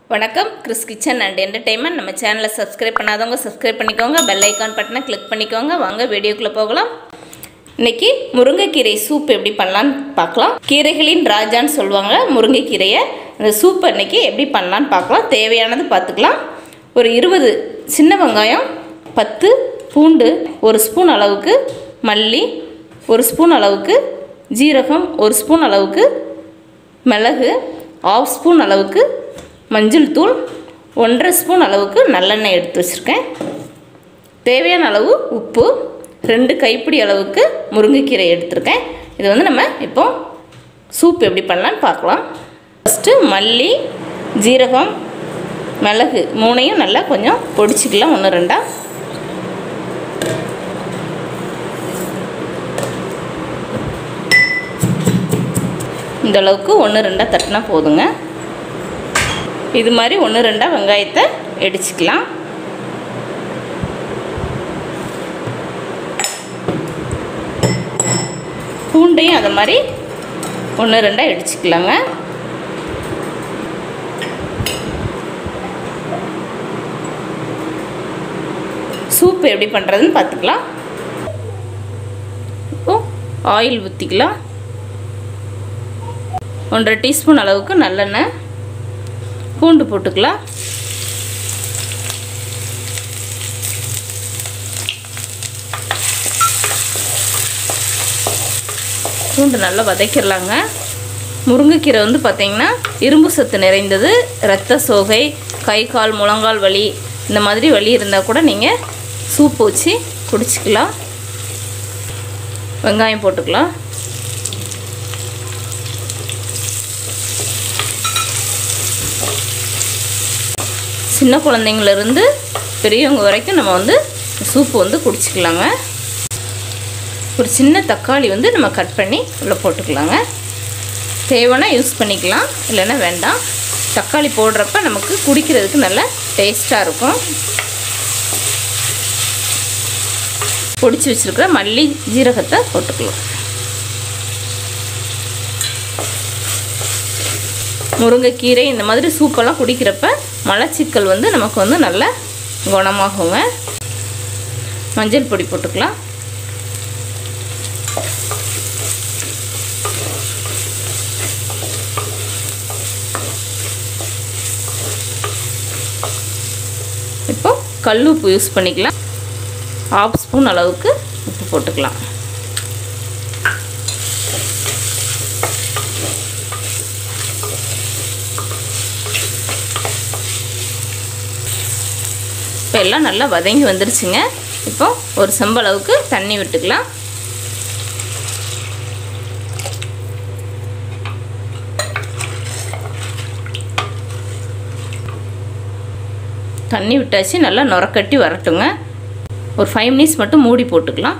வணக்கம் Chris kitchen and entertainment நம்ம சேனலை சப்ஸ்கிரைப் பண்ணாதவங்க சப்ஸ்கிரைப் பண்ணிக்கோங்க பெல் ஐக்கான் பட்டனை கிளிக் பண்ணிக்கோங்க வாங்க வீடியோக்குள்ளே போகலாம் இன்னைக்கு முருங்கைக்கீரை சூப் எப்படி பண்ணலான்னு பார்க்கலாம் கீரைகளின் ராஜான்னு சொல்லுவாங்க முருங்கைக்கீரையை அந்த சூப்பை இன்னைக்கு எப்படி பண்ணலான்னு பார்க்கலாம் தேவையானது பார்த்துக்கலாம் ஒரு இருபது சின்ன வெங்காயம் பத்து பூண்டு ஒரு ஸ்பூன் அளவுக்கு மல்லி ஒரு ஸ்பூன் அளவுக்கு ஜீரகம் ஒரு ஸ்பூன் அளவுக்கு மிளகு ஆஃப் ஸ்பூன் அளவுக்கு மஞ்சள் தூள் ஒன்றரை ஸ்பூன் அளவுக்கு நல்லெண்ணெய் எடுத்து வச்சுருக்கேன் தேவையான அளவு உப்பு ரெண்டு கைப்பிடி அளவுக்கு முருங்கைக்கீரை எடுத்திருக்கேன் இது வந்து நம்ம இப்போ சூப் எப்படி பண்ணலான்னு பார்க்கலாம் ஃபஸ்ட்டு மல்லி ஜீரகம் மிளகு மூணையும் நல்லா கொஞ்சம் பொடிச்சிக்கலாம் ஒன்று ரெண்டாக இந்த அளவுக்கு ஒன்று ரெண்டாக தட்டினா போதுங்க இது மாதிரி ஒன்று ரெண்டாக வெங்காயத்தை இடிச்சுக்கலாம் பூண்டையும் அதை மாதிரி ஒன்று ரெண்டாக இடிச்சுக்கலாங்க சூப் எப்படி பண்ணுறதுன்னு பார்த்துக்கலாம் இப்போ ஆயில் ஊற்றிக்கலாம் ஒன்றரை டீஸ்பூன் அளவுக்கு நல்லெண்ணெய் பூண்டு போட்டுக்கலாம் பூண்டு நல்லா வதக்கிடலாங்க முருங்கைக்கீரை வந்து பார்த்திங்கன்னா இரும்பு சத்து நிறைந்தது இரத்த சோகை கை கால் முழங்கால் வலி இந்த மாதிரி வலி இருந்தால் கூட நீங்கள் சூப் வச்சு குடிச்சிக்கலாம் வெங்காயம் போட்டுக்கலாம் சின்ன குழந்தைங்கள்லேருந்து பெரியவங்க வரைக்கும் நம்ம வந்து சூப்பு வந்து குடிச்சிக்கலாங்க ஒரு சின்ன தக்காளி வந்து நம்ம கட் பண்ணி உள்ளே போட்டுக்கலாங்க தேவைன்னா யூஸ் பண்ணிக்கலாம் இல்லைன்னா வேண்டாம் தக்காளி போடுறப்ப நமக்கு குடிக்கிறதுக்கு நல்ல டேஸ்ட்டாக இருக்கும் பொடிச்சு வச்சுருக்கிற மல்லி ஜீரகத்தை போட்டுக்கலாம் முருங்கைக்கீரை இந்த மாதிரி சூப்பெல்லாம் குடிக்கிறப்ப மலச்சிக்கல் வந்து நமக்கு வந்து நல்ல குணமாகுங்க மஞ்சள் பொடி போட்டுக்கலாம் இப்போ கல் உப்பு யூஸ் பண்ணிக்கலாம் ஆஃப் ஸ்பூன் அளவுக்கு உப்பு போட்டுக்கலாம் இப்போ எல்லாம் நல்லா வதங்கி வந்துருச்சுங்க இப்போ ஒரு செம்பளவுக்கு தண்ணி விட்டுக்கலாம் தண்ணி விட்டாச்சு நல்லா நுரக்கட்டி வரட்டுங்க ஒரு ஃபைவ் மினிட்ஸ் மட்டும் மூடி போட்டுக்கலாம்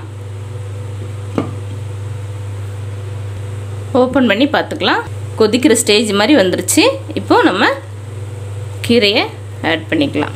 ஓப்பன் பண்ணி பார்த்துக்கலாம் கொதிக்கிற ஸ்டேஜ் மாதிரி வந்துருச்சு இப்போது நம்ம கீரையை ஆட் பண்ணிக்கலாம்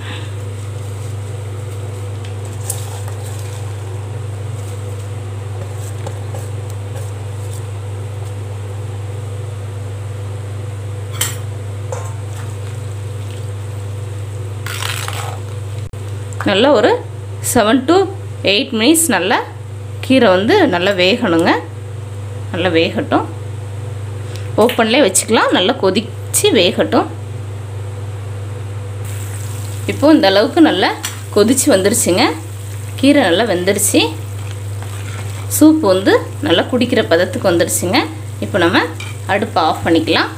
நல்லா ஒரு செவன் டு எயிட் மினிட்ஸ் நல்லா கீரை வந்து நல்லா வேகணுங்க நல்லா வேகட்டும் ஓப்பன்லேயே வச்சுக்கலாம் நல்லா கொதித்து வேகட்டும் இப்போது இந்த அளவுக்கு நல்லா கொதித்து வந்துருச்சுங்க கீரை நல்லா வெந்துருச்சு சூப் வந்து நல்லா குடிக்கிற பதத்துக்கு வந்துருச்சுங்க இப்போ நம்ம அடுப்பை ஆஃப் பண்ணிக்கலாம்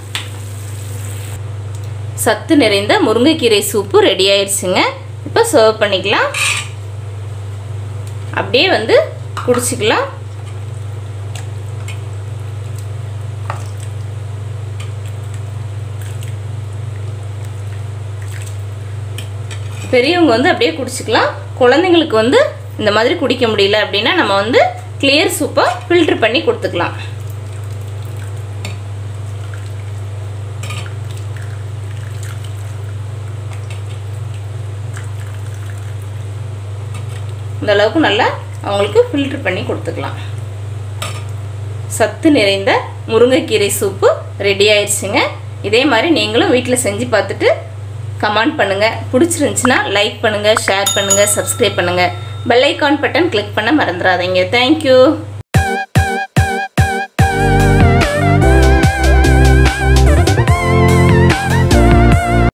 சத்து நிறைந்த முருங்கைக்கீரை சூப்பு ரெடி ஆயிடுச்சுங்க இப்போ சர்வ் பண்ணிக்கலாம் அப்படியே வந்து குடிச்சிக்கலாம் பெரியவங்க வந்து அப்படியே குடிச்சிக்கலாம் குழந்தைங்களுக்கு வந்து இந்த மாதிரி குடிக்க முடியல அப்படின்னா நம்ம வந்து கிளியர் சூப்பை ஃபில்ட்ரு பண்ணி கொடுத்துக்கலாம் இந்த அளவுக்கு நல்லா அவங்களுக்கு ஃபில்ட்ரு பண்ணி கொடுத்துக்கலாம் சத்து நிறைந்த முருங்கைக்கீரை சூப்பு ரெடி ஆயிடுச்சுங்க இதே மாதிரி நீங்களும் வீட்டில் செஞ்சு பார்த்துட்டு கமெண்ட் பண்ணுங்கள் பிடிச்சிருந்துச்சுன்னா லைக் பண்ணுங்கள் ஷேர் பண்ணுங்கள் சப்ஸ்கிரைப் பண்ணுங்கள் பெல் ஐக்கான் பட்டன் கிளிக் பண்ண மறந்துடாதீங்க தேங்க்யூ